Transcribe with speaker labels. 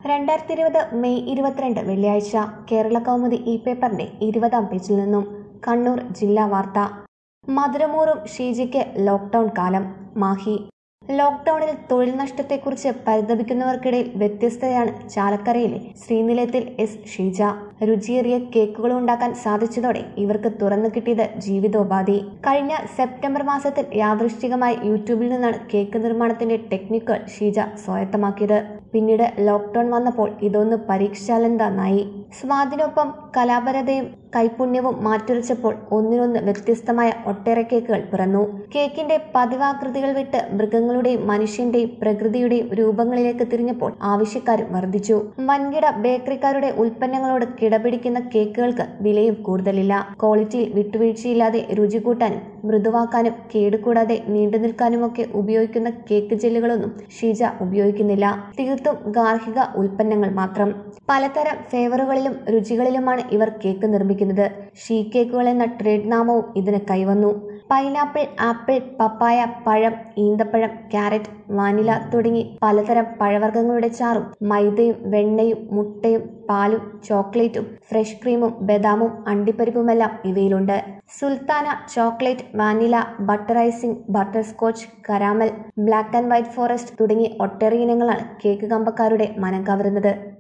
Speaker 1: രണ്ടായിരത്തി ഇരുപത് മെയ് ഇരുപത്തിരണ്ട് വെള്ളിയാഴ്ച കേരള കൗമുദി ഇ പേപ്പറിന്റെ ഇരുപതാം പേജിൽ നിന്നും കണ്ണൂർ ജില്ലാ വാർത്ത മധുരമൂറും ഷീജയ്ക്ക് ലോക്ക്ഡൌൺ കാലം മാഹി ലോക്ക്ഡൌണിൽ തൊഴിൽ നഷ്ടത്തെക്കുറിച്ച് പരിതപിക്കുന്നവർക്കിടയിൽ വ്യത്യസ്തതയാണ് ചാലക്കരയിലെ ശ്രീനിലയത്തിൽ എസ് ഷീജ രുചിയേറിയ കേക്കുകൾ ഉണ്ടാക്കാൻ സാധിച്ചതോടെ ഇവർക്ക് തുറന്നു കിട്ടിയത് ജീവിതോപാധി കഴിഞ്ഞ സെപ്റ്റംബർ മാസത്തിൽ യാദൃശ്ചികമായി യൂട്യൂബിൽ നിന്നാണ് കേക്ക് നിർമ്മാണത്തിന്റെ ടെക്നിക്കുകൾ ഷീജ സ്വായത്തമാക്കിയത് പിന്നീട് ലോക്ക്ഡൌൺ വന്നപ്പോൾ ഇതൊന്ന് പരീക്ഷിച്ചാലെന്താന്നായി സ്വാദിനൊപ്പം കലാപരതയും കൈപുണ്യവും മാറ്റുരച്ചപ്പോൾ ഒന്നിനൊന്ന് വ്യത്യസ്തമായ ഒട്ടേറെ കേക്കുകൾ പിറന്നു കേക്കിന്റെ പതിവാകൃതികൾ വിട്ട് മൃഗങ്ങളുടെയും മനുഷ്യന്റെയും പ്രകൃതിയുടെയും രൂപങ്ങളിലേക്ക് തിരിഞ്ഞപ്പോൾ ആവശ്യക്കാരും വർദ്ധിച്ചു വൻകിട ബേക്കറിക്കാരുടെ ഉൽപ്പന്നങ്ങളോട് കിടപിടിക്കുന്ന കേക്കുകൾക്ക് വിലയും കൂടുതലില്ല ക്വാളിറ്റിയിൽ വിട്ടുവീഴ്ചയില്ലാതെ രുചി കൂട്ടാനും മൃദുവാക്കാനും കേടുകൂടാതെ നീണ്ടു നിൽക്കാനുമൊക്കെ ഉപയോഗിക്കുന്ന കേക്ക് ജെല്ലുകളൊന്നും ഷീജ ഉപയോഗിക്കുന്നില്ല തീർത്തും ഗാർഹിക ഉൽപ്പന്നങ്ങൾ മാത്രം പലതരം ഫ്ലേവറുകളിലും രുചികളിലുമാണ് ഇവർ കേക്ക് നിർമ്മിക്കുന്നത് ഷീ കേക്കുകൾ എന്ന ട്രേഡ് നാമവും ഇതിന് കൈവന്നു പൈനാപ്പിൾ ആപ്പിൾ പപ്പായ പഴം ഈന്തപ്പഴം ക്യാരറ്റ് വാനില തുടങ്ങി പലതരം പഴവർഗ്ഗങ്ങളുടെ ചാറും മൈദയും വെണ്ണയും മുട്ടയും പാലും ചോക്ലേറ്റും ഫ്രഷ് ക്രീമും ബദാമും അണ്ടിപ്പരിപ്പുമെല്ലാം ഇവയിലുണ്ട് സുൽത്താന chocolate vanilla butter icing butterscotch caramel black and white forest തുടങ്ങി ഒട്ടേറെ ഇനങ്ങളാണ് കേക്ക് കമ്പക്കാരുടെ മനം കവരുന്നത്